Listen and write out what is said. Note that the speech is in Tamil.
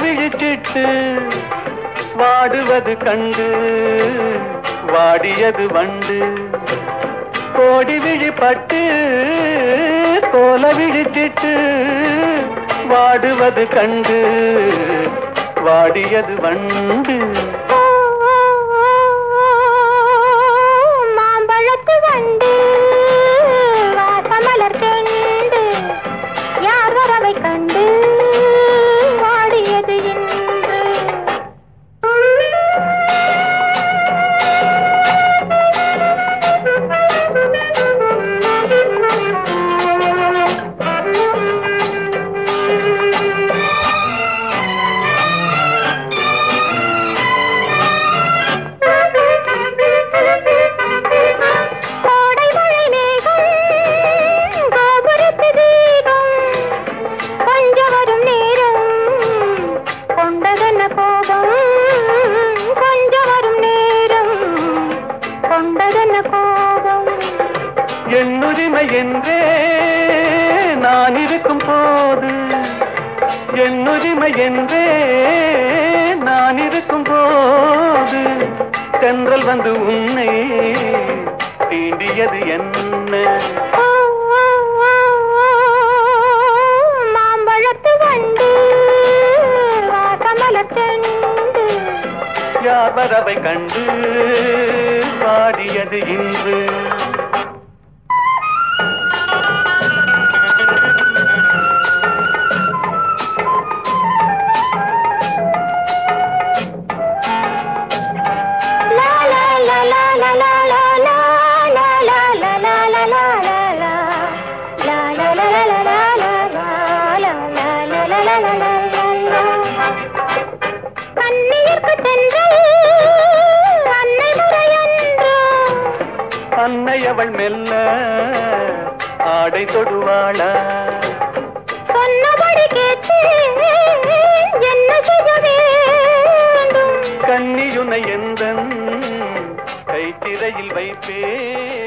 விழிச்சிட்டு வாடுவது கண்டு வாடியது வண்டு கோடி விழிப்பட்டு கோல விழிச்சிட்டு வாடுவது கண்டு வாடியது வண்டு மாம்பழத்து வண்டு வாசமலர் தெண்டு யார் வரவை கண்டு வாடியது இன்று கோடை மழை மேகம் கோபுரத்து தீபம் கொஞ்சம் வரும் நேரம் கொண்டதென்ன கோபம் கொஞ்சம் வரும் நேரம் கொண்டதென்ன கோபம் என்னுரிமை என்றே நான் இருக்கும் போது என்னுரிமை என்றே நான் இருக்கும் போது தென்றல் வந்து உன்னை தீண்டியது என்ன ஓ, ஓ, ஓ, ஓ, மாம்பழத்து வண்டு வாசமலர் செண்டு யார் வரவை கண்டு பாடியது இன்று La la la la la la la la la la la la la la la la. La la la la la la la la. La la la la la la la la. கண்ணியர்க்கு தென்றல் அன்னை முறையன்றோ அன்னை அவள் மெல்ல ஆடை தொடுவாளா சொன்னபடி கேட்டு என்ன செய்ய வேண்டும் கன்னியுனை எந்தன் கைத்திரையில் வைப்பே